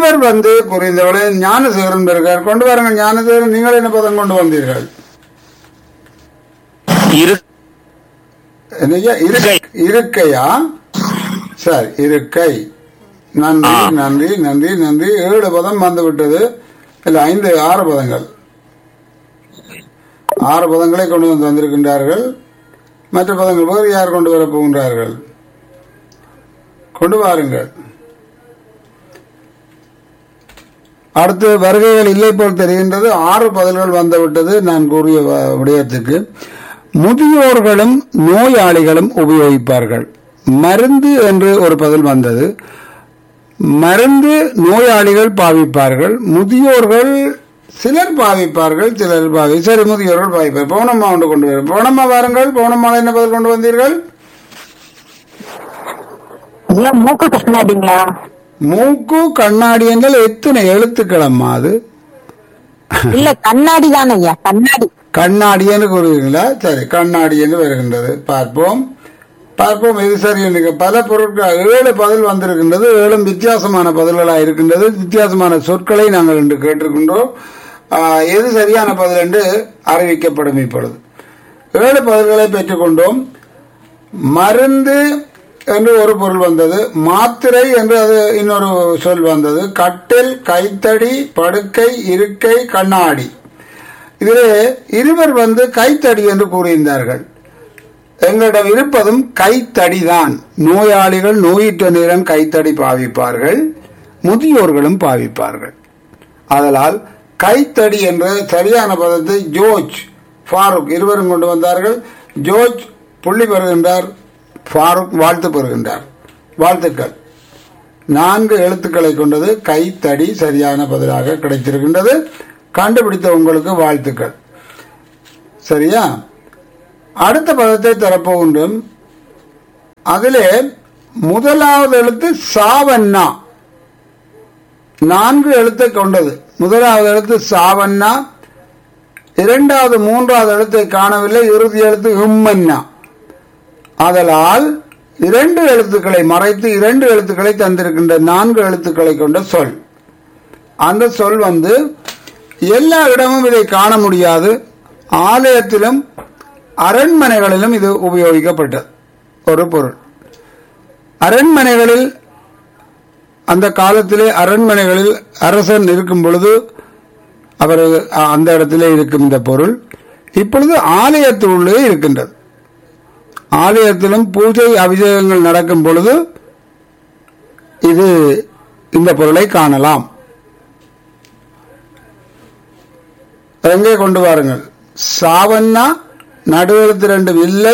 இருவர் வந்து புரிந்தவளை ஞானசேகரன் இருக்கார் கொண்டு வாருங்கள் ஞானசேகரன் நீங்கள் என்ன பதம் கொண்டு வந்தீர்கள் இரு என்னய்யா? இருக்கை இருக்கையா சரி இருக்கை நன்றி ஆ. நன்றி நன்றி நன்றி ஏழு பதம் வந்து விட்டது இல்ல ஐந்து ஆறு பதங்கள் ஆறு பதங்களை கொண்டு வந்து வந்திருக்கின்றார்கள் மற்ற பதங்கள் வேறு யார் கொண்டு வரப் போகின்றார்கள் கொண்டு வாருங்கள் அடுத்து வருகைகள் இல்லை போல் தெரிகின்றது ஆறு பதில்கள் வந்துவிட்டது நான் கூறிய வ- விடயத்துக்கு முதியோர்களும் நோயாளிகளும் உபயோகிப்பார்கள் மருந்து என்று ஒரு பதில் வந்தது மருந்து நோயாளிகள் பாவிப்பார்கள் முதியோர்கள் சிலர் பாவிப்பார்கள் சிலர் பாவி சரி முதியோர்கள் பாவிப்பார் பவுனம்மா ஒன்று கொண்டு வரும் பவுனம்மா வாருங்கள் பவுனம்மா என்ன பதில் கொண்டு வந்தீர்கள் ஐயா மூக்கு கண்ணாடிங்களா மூக்கு கண்ணாடி என்றால் எத்தனை எழுத்துக்களம்மா அது இல்ல கண்ணாடி தானே ஐயா கண்ணாடி கண்ணாடி என்று கூறுவீங்களா சரி கண்ணாடி என்று வருகின்றது பார்ப்போம் பார்ப்போம் இது சரி என்று பல பொருட்கள் ஏழு பதில் வந்திருக்கின்றது ஏழும் வித்தியாசமான பதில்களாக இருக்கின்றது வித்தியாசமான சொற்களை நாங்கள் இன்று கேட்டிருக்கின்றோம் ஆஹ், எது சரியான பதில் என்று அறிவிக்கப்படும் இப்பொழுது ஏழு பதில்களை பெற்றுக்கொண்டோம் மருந்து என்று ஒரு பொருள் வந்தது மாத்திரை என்று அது இன்னொரு சொல் வந்தது கட்டில் கைத்தடி படுக்கை இருக்கை கண்ணாடி இதிலே இருவர் வந்து கைத்தடி என்று கூறியிருந்தார்கள் எங்களிடம் இருப்பதும் கைத்தடிதான் நோயாளிகள் நோயிற்ற நேரம் கைத்தடி பாவிப்பார்கள் முதியோர்களும் பாவிப்பார்கள் அதனால் கைத்தடி என்ற சரியான பதத்தை ஜோர்ஜ் ஃபாரூக் இருவரும் கொண்டு வந்தார்கள் ஜோர்ஜ் புள்ளி பெறுகின்றார் ஃபாரூக் வாழ்த்து பெறுகின்றார் வாழ்த்துக்கள் நான்கு எழுத்துக்களை கொண்டது கைத்தடி சரியான பதிலாக கிடைத்திருக்கின்றது கண்டுபிடித்த உங்களுக்கு வாழ்த்துக்கள் சரியா அடுத்த பதத்தை தரப்போகின்றோம் அதிலே முதலாவது எழுத்து சாவண்ணா நான்கு எழுத்தை கொண்டது முதலாவது எழுத்து சாவண்ணா இரண்டாவது மூன்றாவது எழுத்தை காணவில்லை இறுதி எழுத்து இம்மன்னா ஆதலால் இரண்டு எழுத்துக்களை மறைத்து இரண்டு எழுத்துக்களை தந்திருக்கின்ற நான்கு எழுத்துக்களை கொண்ட சொல் அந்த சொல் வந்து எல்லா இடமும் இதை காண முடியாது ஆலயத்திலும் அரண்மனைகளிலும் இது உபயோகிக்கப்பட்டது ஒரு பொருள் அரண்மனைகளில் அந்த காலத்திலே அரண்மனைகளில் அரசன் இருக்கும் பொழுது அவர் அந்த இடத்திலே இருக்கும் இந்த பொருள் இப்பொழுது ஆலயத்தினுள்ளே இருக்கின்றது ஆலயத்திலும் பூஜை அபிஷேகங்கள் நடக்கும் பொழுது இது இந்த பொருளை காணலாம் எங்கே கொண்டு வாருங்கள் சாவண்ணா நடுவெழுத்து ரெண்டு வில்லை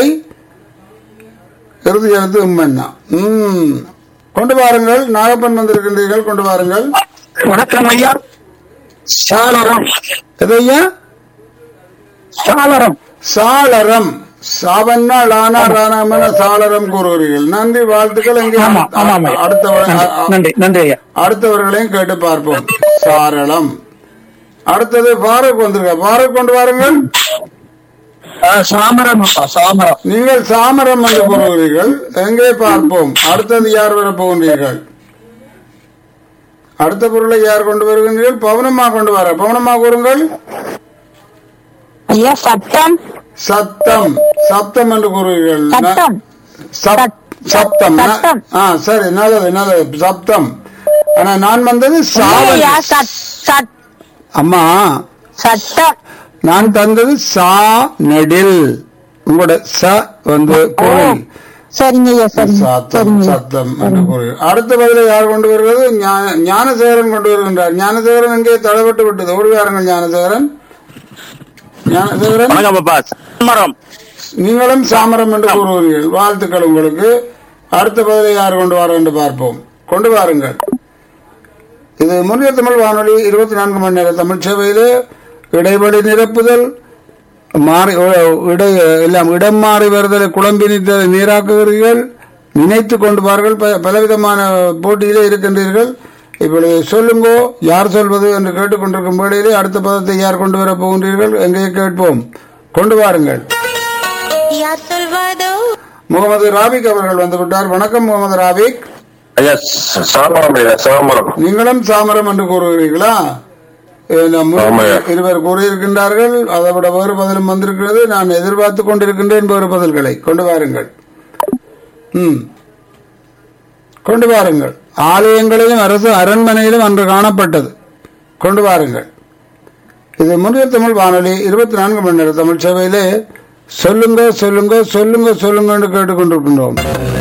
இறுதி எழுத்து உம்மண்ணா ம் கொண்டு வாருங்கள் நாகப்பன் வந்திருக்கின்றீர்கள் கொண்டு வாருங்கள் வணக்கம் ஐயா சாளரம் எதையா சாளரம் சாளரம் சாவண்ணா லானா ராணாமன சாளரம் கூறுகிறீர்கள் நன்றி வாழ்த்துக்கள் எங்கே ஆமா ஆமா ஆமா அடுத்தவர் நன்றி, நன்றி நன்றி ஐயா அடுத்தவர்களையும் கேட்டு பார்ப்போம் சாரளம் அடுத்தது பாரூக் வந்திருக்க பாரூக் கொண்டு வாருங்கள் ஆ, சாமரம் அப்பா சாமரம் நீங்கள் சாமரம் என்று கூறுகிறீர்கள் எங்கே பார்ப்போம் அடுத்தது யார் வர போகின்றீர்கள் அடுத்த பொருளை யார் கொண்டு வருகின்றீர்கள் பவுனம்மா கொண்டு வர பவுனம்மா கூறுங்கள் ஐயா சட்டம் சத்தம் சப்தம் என்று கூறுகிறீர்கள் ந- சட்டம் சப்- சப்தம் ந- சத்தம். ஆ சரி நல்லது நல்லது சப்தம் ஆனா நான் வந்தது சாவல் ஐயா சட் சட் அம்மா சட்டம் நான் தந்தது சா நெடில் உங்களோட ச வந்து பொருள் சரிங்க ஐயா சரிங்க சத்தம் சரிங்க சத்தம் என்று கூறுகிறது அடுத்த பதிலை யார் கொண்டு வருகிறது ஞா- ஞானசேகரன் கொண்டு வருகின்றார் ஞானசேகரன் எங்கே தடப்பட்டு விட்டது ஓடி வாருங்கள் ஞானசேகரன் ஞானசேகரன் வணக்கம் அப்பா சாமரம் நீங்களும் சாமரம் என்று கூறுகிறீர்கள் வாழ்த்துக்கள் உங்களுக்கு அடுத்த பதிலை யார் கொண்டு வர என்று பார்ப்போம் கொண்டு வாருங்கள் இது முன்னிய தமிழ் வானொலி இருபத்தி நான்கு மணி நேர தமிழ் சேவையிலே இடைவெளி நிரப்புதல் மாறி ஒ- இடை எல்லாம் இடம் மாறி வருதலை குழம்பி நிற்க நீராக்குகிறீர்கள் நினைத்து கொண்டு பார்கள் ப- பலவிதமான போட்டியிலே இருக்கின்றீர்கள் இப்பொழுது சொல்லுங்கோ யார் சொல்வது என்று கேட்டுக்கொண்டிருக்கும் வேளையிலே அடுத்த பதத்தை யார் கொண்டு வர போகின்றீர்கள் எங்கே கேட்போம் கொண்டு வாருங்கள் யார் சொல்வதோ முகமது ராபிக் அவர்கள் வந்து விட்டார் வணக்கம் முகமது ராபிக் ஐயா ச- சாமரம் ஐயா சாமரம் நீங்களும் சாமரம் என்று கூறுகிறீர்களா அஹ் நம் முன் ஆமாய்யா. இருவர் கூறியிருக்கின்றார்கள் அதை விட வேறு பதிலும் வந்திருக்கிறது நான் எதிர்பார்த்து கொண்டிருக்கின்றேன் வேறு பதில்களை கொண்டு வாருங்கள் ம் கொண்டு வாருங்கள் ஆலயங்களிலும் அரசு அரண்மனையிலும் அன்று காணப்பட்டது கொண்டு வாருங்கள் இது முன்னிய தமிழ் வானொலி இருபத்தி நான்கு மணி நேர தமிழ் சேவையிலே சொல்லுங்க சொல்லுங்க சொல்லுங்க சொல்லுங்க என்று கேட்டுக்கொண்டிருக்கின்றோம்